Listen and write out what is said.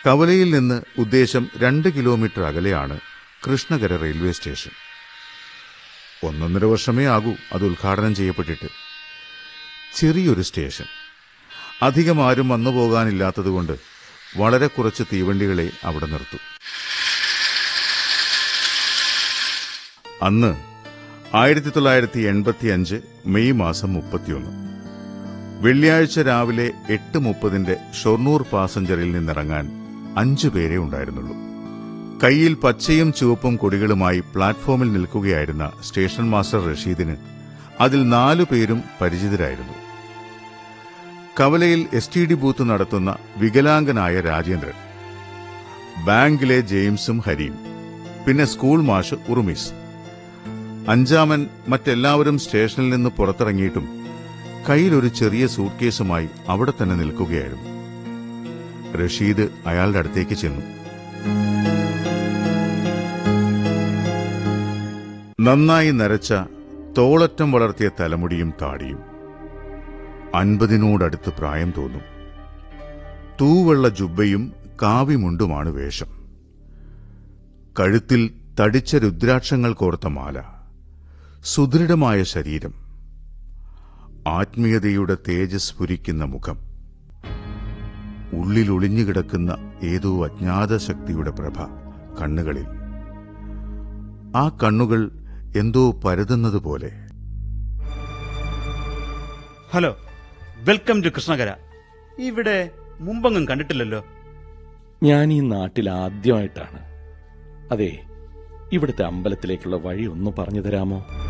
കവലയിൽ നിന്ന് ഉദ്ദേശം രണ്ട് കിലോമീറ്റർ അകലെയാണ് കൃഷ്ണകര റെയിൽവേ സ്റ്റേഷൻ ഒന്നൊന്നര വർഷമേ ആകൂ അത് ഉദ്ഘാടനം ചെയ്യപ്പെട്ടിട്ട് ചെറിയൊരു സ്റ്റേഷൻ അധികം ആരും വന്നു പോകാനില്ലാത്തതുകൊണ്ട് വളരെ കുറച്ച് തീവണ്ടികളെ അവിടെ നിർത്തും അന്ന് ആയിരത്തി തൊള്ളായിരത്തി എൺപത്തി അഞ്ച് മെയ് മാസം മുപ്പത്തിയൊന്ന് വെള്ളിയാഴ്ച രാവിലെ എട്ട് മുപ്പതിന്റെ ഷൊർണൂർ പാസഞ്ചറിൽ നിന്നിറങ്ങാൻ അഞ്ചു പേരെ ഉണ്ടായിരുന്നുള്ളൂ കയ്യിൽ പച്ചയും ചുവപ്പും കൊടികളുമായി പ്ലാറ്റ്ഫോമിൽ നിൽക്കുകയായിരുന്ന സ്റ്റേഷൻ മാസ്റ്റർ റഷീദിന് അതിൽ നാലു പേരും പരിചിതരായിരുന്നു കവലയിൽ എസ് ടി ഡി ബൂത്ത് നടത്തുന്ന വികലാംഗനായ രാജേന്ദ്രൻ ബാങ്കിലെ ജെയിംസും ഹരിയും പിന്നെ സ്കൂൾ മാഷ് ഉറുമീസ് അഞ്ചാമൻ മറ്റെല്ലാവരും സ്റ്റേഷനിൽ നിന്ന് പുറത്തിറങ്ങിയിട്ടും കയ്യിലൊരു ചെറിയ സൂട്ട്കേസുമായി അവിടെ തന്നെ നിൽക്കുകയായിരുന്നു റഷീദ് അയാളുടെ അടുത്തേക്ക് ചെന്നു നന്നായി നരച്ച തോളറ്റം വളർത്തിയ തലമുടിയും താടിയും അൻപതിനോടടുത്ത് പ്രായം തോന്നും തൂവെള്ള ജുബ്ബയും കാവിമുണ്ടുമാണ് വേഷം കഴുത്തിൽ തടിച്ച രുദ്രാക്ഷങ്ങൾ കോർത്ത മാല സുദൃഢമായ ശരീരം ആത്മീയതയുടെ തേജസ് സ്ഫുരിക്കുന്ന മുഖം ഉള്ളിൽ ഒളിഞ്ഞുകിടക്കുന്ന ഏതോ അജ്ഞാത ശക്തിയുടെ പ്രഭ കണ്ണുകളിൽ ആ കണ്ണുകൾ എന്തോ പരതുന്നതുപോലെ ഹലോ വെൽക്കം ടു കൃഷ്ണകര ഇവിടെ മുമ്പെങ്ങും കണ്ടിട്ടില്ലല്ലോ ഞാൻ ഈ നാട്ടിൽ ആദ്യമായിട്ടാണ് അതെ ഇവിടുത്തെ അമ്പലത്തിലേക്കുള്ള വഴി ഒന്ന് പറഞ്ഞു തരാമോ